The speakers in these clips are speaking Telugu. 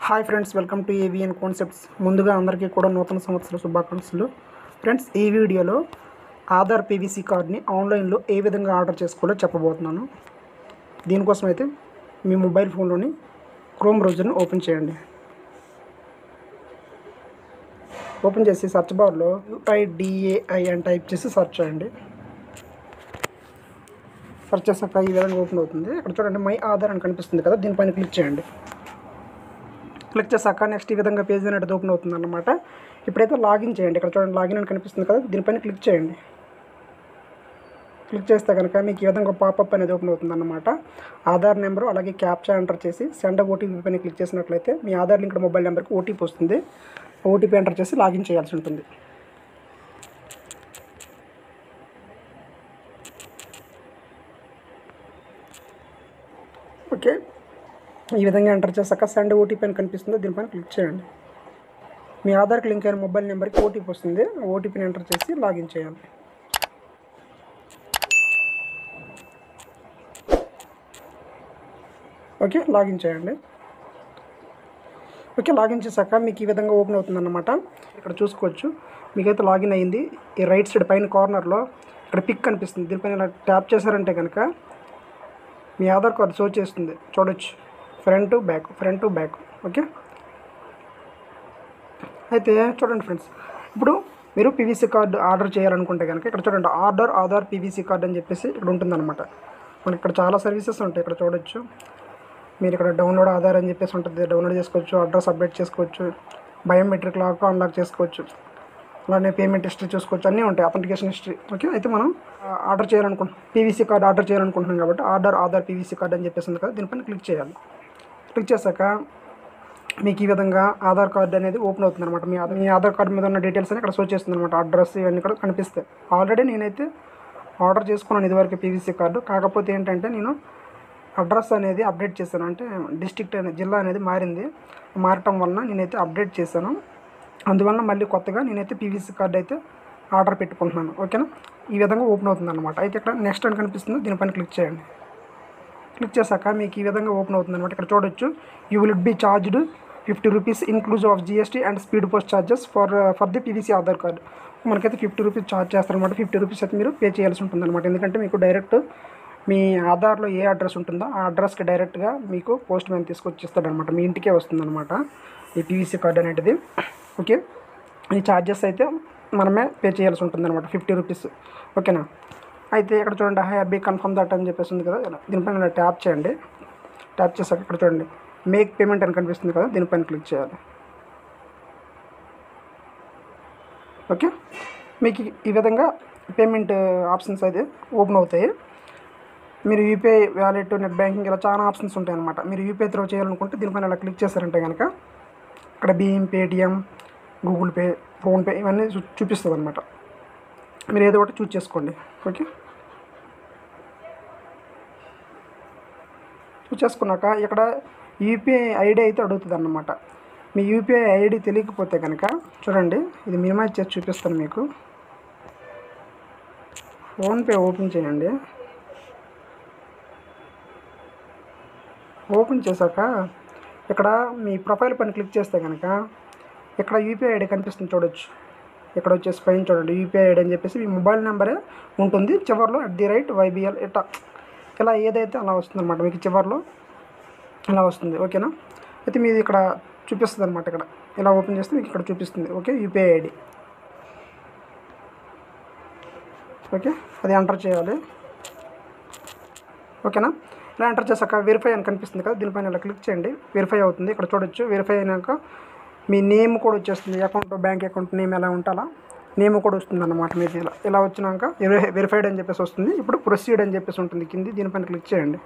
hi friends welcome to AVN concepts ముందుగా అందరికీ కూడా నూతన సంవత్సర శుభాకాంక్షలు ఫ్రెండ్స్ ఈ వీడియోలో ఆధార్ పీవీసీ కార్డ్ని ఆన్లైన్లో ఏ విధంగా ఆర్డర్ చేసుకోవాలో చెప్పబోతున్నాను దీనికోసం అయితే మీ మొబైల్ ఫోన్లోని క్రోమ్ బ్రౌజర్ని ఓపెన్ చేయండి ఓపెన్ చేసి సెర్చ్ బార్లో యుఐడిఏఐ అని టైప్ చేసి సెర్చ్ చేయండి సెర్చ్ చేసాక ఈ విధంగా ఓపెన్ అవుతుంది ఇక్కడ చూడండి మై ఆధార్ అని కనిపిస్తుంది కదా దీనిపైన క్లిక్ చేయండి క్లిక్ చేశాక నెక్స్ట్ ఈ విధంగా పేజ్ అనేది ఓపెన్ అవుతుంది అనమాట ఇప్పుడైతే లాగిన్ చేయండి ఇక్కడ చూడండి లాగిన్ అని కనిపిస్తుంది కదా దీనిపైన క్లిక్ చేయండి క్లిక్ చేస్తే కనుక మీకు ఈ విధంగా పాపప్ అనేది ఓపెన్ అవుతుంది అనమాట ఆధార్ నెంబరు అలాగే క్యాప్చా ఎంటర్ చేసి సెండ్ ఓటీపీ పైన క్లిక్ చేసినట్లయితే మీ ఆధార్ లింక్ మొబైల్ నెంబర్కి ఓటీపీ వస్తుంది ఓటీపీ ఎంటర్ చేసి లాగిన్ చేయాల్సి ఉంటుంది ఓకే ఈ విధంగా ఎంటర్ చేశాక సెండ్ ఓటీపీ అని కనిపిస్తుంది దీనిపైన క్లిక్ చేయండి మీ ఆధార్కి లింక్ అయిన మొబైల్ నెంబర్కి ఓటీపీ వస్తుంది ఓటీపీని ఎంటర్ చేసి లాగిన్ చేయాలి ఓకే లాగిన్ చేయండి ఓకే లాగిన్ చేశాక మీకు ఈ విధంగా ఓపెన్ అవుతుందన్నమాట ఇక్కడ చూసుకోవచ్చు మీకైతే లాగిన్ అయ్యింది ఈ రైట్ సైడ్ పైన కార్నర్లో ఇక్కడ పిక్ కనిపిస్తుంది దీనిపైన ఇలా ట్యాప్ చేశారంటే కనుక మీ ఆధార్ కార్డు షో చేస్తుంది చూడొచ్చు front back front back okay అయితే చూడండి ఫ్రెండ్స్ ఇప్పుడు మీరు పీవీసీ కార్డు ఆర్డర్ చేయాలనుకుంటే కనుక ఇక్కడ చూడండి ఆర్డర్ ఆధార్ పీవీసీ కార్డు అని చెప్పేసి ఇక్కడ ఉంటుందన్నమాట మనకి ఇక్కడ చాలా సర్వీసెస్ ఉంటాయి ఇక్కడ చూడొచ్చు మీరు ఇక్కడ డౌన్లోడ్ ఆధార్ అని చెప్పేసి ఉంటుంది డౌన్లోడ్ చేసుకోవచ్చు అడ్రస్ అప్డేట్ చేసుకోవచ్చు బయోమెట్రిక్ లాక్ అన్లాక్ చేసుకోవచ్చు అలానే పేమెంట్ హిస్టరీ చూసుకోవచ్చు అన్నీ ఉంటాయి అథెంటికేషన్ హిస్టరీ ఓకే అయితే మనం ఆ, ఆర్డర్ చేయాలనుకుంటున్నాం పీవీసీ కార్డు ఆర్డర్ చేయాలనుకుంటున్నాం కాబట్టి ఆర్డర్ ఆధార్ పీవీసీ కార్డు అని చెప్పేసి ఉంది కదా దీనిపైన క్లిక్ చేయాలి క్లిక్ చేశాక మీకు ఈ విధంగా ఆధార్ కార్డు అనేది ఓపెన్ అవుతుంది అనమాట మీ ఆధార్ మీ ఆధార్ కార్డు మీద ఉన్న డీటెయిల్స్ అని ఇక్కడ షో చేస్తుంది అనమాట అడ్రస్ ఇవన్నీ కూడా కనిపిస్తాయి ఆల్రెడీ నేనైతే ఆర్డర్ చేసుకున్నాను ఇదివరకు పీవీసీ కార్డు కాకపోతే ఏంటంటే నేను అడ్రస్ అనేది అప్డేట్ చేశాను అంటే డిస్ట్రిక్ట్ అనేది జిల్లా అనేది మారింది మారటం వలన నేనైతే అప్డేట్ చేశాను అందువలన మళ్ళీ కొత్తగా నేనైతే పీవీసీ కార్డు అయితే ఆర్డర్ పెట్టుకుంటున్నాను ఓకేనా ఈ విధంగా ఓపెన్ అవుతుంది అనమాట అయితే ఇక్కడ నెక్స్ట్ అని కనిపిస్తుంది దీనిపైన క్లిక్ చేయండి క్లిక్ చేశాక మీకు ఈ విధంగా ఓపెన్ అవుతుంది అనమాట ఇక్కడ చూడొచ్చు you will be charged fifty rupees inclusive of GST and speed post charges for for the PVC Aadhaar card మనకైతే ఫిఫ్టీ రూపీస్ ఛార్జ్ చేస్తారనమాట ఫిఫ్టీ రూపీస్ అయితే మీరు పే చేయాల్సి ఉంటుంది అనమాట ఎందుకంటే మీకు డైరెక్ట్ మీ ఆధార్లో ఏ అడ్రస్ ఉంటుందో ఆ అడ్రస్కి డైరెక్ట్గా మీకు పోస్ట్ మ్యాన్ తీసుకొచ్చి ఇస్తాడనమాట మీ ఇంటికే వస్తుందన్నమాట ఈ పీవీసీ కార్డు అనేది ఓకే ఈ ఛార్జెస్ అయితే మనమే పే చేయాల్సి ఉంటుంది అనమాట ఫిఫ్టీ రూపీస్ ఓకేనా అయితే ఇక్కడ చూడండి హై అబ్బీ కన్ఫర్మ్ దట్ అని చెప్పేసి ఉంది కదా ఇలా దీనిపైన ఇలా ట్యాప్ చేయండి ట్యాప్ చేశాక ఇక్కడ చూడండి మేక్ పేమెంట్ అని కనిపిస్తుంది కదా దీనిపైన క్లిక్ చేయాలి ఓకే మీకు ఈ- ఈ విధంగా పేమెంట్ ఆప్షన్స్ అయితే ఓపెన్ అవుతాయి మీరు యూపీఐ వ్యాలెట్ నెట్ బ్యాంకింగ్ ఇలా చాలా ఆప్షన్స్ ఉంటాయి అనమాట మీరు యూపీఐ త్రో చేయాలనుకుంటే దీనిపైన ఇలా క్లిక్ చేశారంటే కనుక ఇక్కడ భీమ్ పేటిఎం గూగుల్ పే ఫోన్పే ఇవన్నీ చూ- చూపిస్తుంది అనమాట మీరు ఏదో ఒకటి చూస్ చేసుకోండి ఓకే చూస్ చేసుకున్నాక ఇక్కడ యూపీఐ ఐడి అయితే అడుగుతుంది అన్నమాట మీ యూపీఐ ఐడి తెలియకపోతే కనుక చూడండి ఇది మినిమైజ్ చేసి చూపిస్తాను మీకు ఫోన్పే ఓపెన్ చేయండి ఓపెన్ చేశాక ఇక్కడ మీ ప్రొఫైల్ పైన క్లిక్ చేస్తే కనుక ఇక్కడ యూపీఐ ఐడి కనిపిస్తుంది చూడొచ్చు ఇక్కడ వచ్చేసి పైన చూడండి యూపీఐ ఐడి అని చెప్పేసి మీ మొబైల్ నెంబరే ఉంటుంది చివరిలో అట్ ది రైట్ వైబిఎల్ ఇట్లా ఇలా ఏదైతే అలా వస్తుంది అనమాట మీకు చివరిలో ఇలా వస్తుంది ఓకేనా అయితే మీది ఇక్కడ చూపిస్తుంది అనమాట ఇక్కడ ఇలా ఓపెన్ చేస్తే మీకు ఇక్కడ చూపిస్తుంది ఓకే యూపీఐ ఐడి ఓకే అది ఎంటర్ చేయాలి ఓకేనా ఇలా ఎంటర్ చేశాక వెరిఫై అని కనిపిస్తుంది కదా దీనిపైన ఇలా క్లిక్ చేయండి వెరిఫై అవుతుంది ఇక్కడ చూడొచ్చు వెరిఫై అయినాక మీ నేమ్ కూడా వచ్చేస్తుంది అకౌంట్ బ్యాంక్ అకౌంట్ నేమ్ ఎలా ఉండాలా నేమ్ కూడా వస్తుంది అన్నమాట మీకు ఇలా ఇలా వచ్చినాక వెరి- వెరిఫైడ్ అని చెప్పేసి వస్తుంది ఇప్పుడు ప్రొసీడ్ అని చెప్పేసి ఉంటుంది కింది దీనిపైన క్లిక్ చేయండి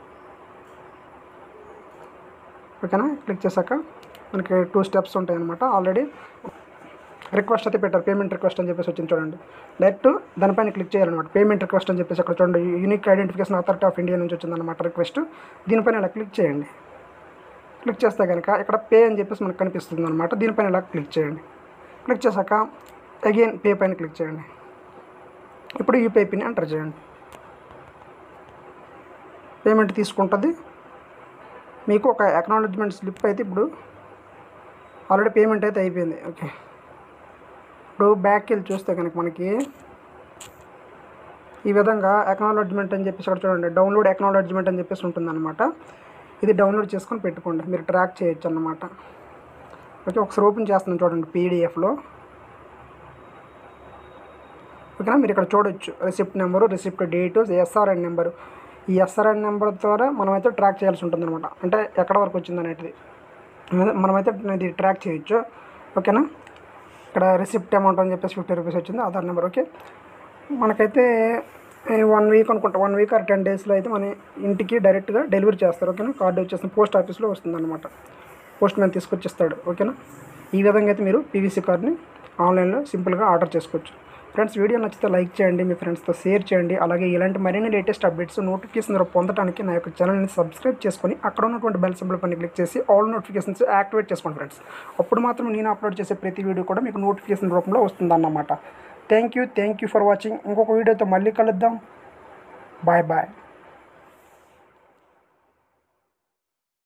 ఓకేనా క్లిక్ చేశాక మనకి టూ స్టెప్స్ ఉంటాయి అనమాట ఆల్రెడీ రిక్వెస్ట్ అయితే పెట్టారు పేమెంట్ రిక్వెస్ట్ అని చెప్పేసి వచ్చింది చూడండి డైరెక్ట్ దానిపైన క్లిక్ చేయాలన్నమాట పేమెంట్ రిక్వెస్ట్ అని చెప్పేసి అక్కడ చూడండి Unique Identification Authority of India నుంచి వచ్చిందన్నమాట రిక్వెస్ట్ దీనిపైన ఇలా క్లిక్ చేయండి క్లిక్ చేస్తే కనుక ఇక్కడ పే అని చెప్పేసి మనకు కనిపిస్తుంది అనమాట దీనిపైన ఇలా క్లిక్ చేయండి క్లిక్ చేశాక అగైన్ పే పైన క్లిక్ చేయండి ఇప్పుడు యూపీఐ పిన్ ఎంటర్ చేయండి పేమెంట్ తీసుకుంటుంది మీకు ఒక అక్నాలజ్మెంట్ స్లిప్ అయితే ఇప్పుడు ఆల్రెడీ పేమెంట్ అయితే అయిపోయింది ఓకే ఇప్పుడు బ్యాక్కి వెళ్ళి చూస్తే కనుక మనకి ఈ విధంగా ఎక్నాలజ్మెంట్ అని చెప్పేసి ఇక్కడ చూడండి డౌన్లోడ్ ఎక్నాలజ్మెంట్ అని చెప్పేసి ఉంటుందన్నమాట ఇది డౌన్లోడ్ చేసుకొని పెట్టుకోండి మీరు ట్రాక్ చేయొచ్చు అన్నమాట ఓకే ఒకసారి ఓపెన్ చేస్తున్నాను చూడండి పీడిఎఫ్లో ఓకేనా మీరు ఇక్కడ చూడొచ్చు receipt number receipt date SRN number ఈ ఎస్ఆర్ఎన్ నెంబర్ ద్వారా మనమైతే ట్రాక్ చేయాల్సి ఉంటుంది అనమాట అంటే ఎక్కడ వరకు వచ్చింది అనేది మనమైతే ఇది ట్రాక్ చేయొచ్చు ఓకేనా ఇక్కడ రిసిప్ట్ అమౌంట్ అని చెప్పేసి ఫిఫ్టీ రూపీస్ వచ్చింది ఆధార్ నెంబర్ ఓకే మనకైతే వన్ వీక్ అనుకుంటా వన్ వీక్ ఆర్ టెన్ డేస్లో అయితే మన ఇంటికి డైరెక్ట్గా డెలివరీ చేస్తారు ఓకేనా కార్డు వచ్చేసి పోస్ట్ ఆఫీస్లో వస్తుంది అనమాట పోస్ట్ మ్యాన్ తీసుకొచ్చిస్తాడు ఓకేనా ఈ విధంగా అయితే మీరు పీవీసీ కార్డ్ని ఆన్లైన్లో సింపుల్గా ఆర్డర్ చేసుకోవచ్చు ఫ్రెండ్స్ వీడియో నచ్చితే లైక్ చేయండి మీ ఫ్రెండ్స్తో షేర్ చేయండి అలాగే ఇలాంటి మరిన్ని లేటెస్ట్ అప్డేట్స్ నోటిఫికేషన్ ద్వారా పొందడానికి నా యొక్క ఛానల్ని సబ్స్క్రైబ్ చేసుకొని అక్కడ ఉన్నటువంటి బెల్ సింబల్ పైన క్లిక్ చేసి ఆల్ నోటిఫికేషన్స్ యాక్టివేట్ చేసుకోండి ఫ్రెండ్స్ అప్పుడు మాత్రం నేను అప్లోడ్ చేసే ప్రతి వీడియో కూడా మీకు నోటిఫికేషన్ రూపంలో వస్తుందన్నమాట thank you thank you for watching ఇంకొక వీడియోతో మళ్ళీ కలుద్దాం బాయ్ బాయ్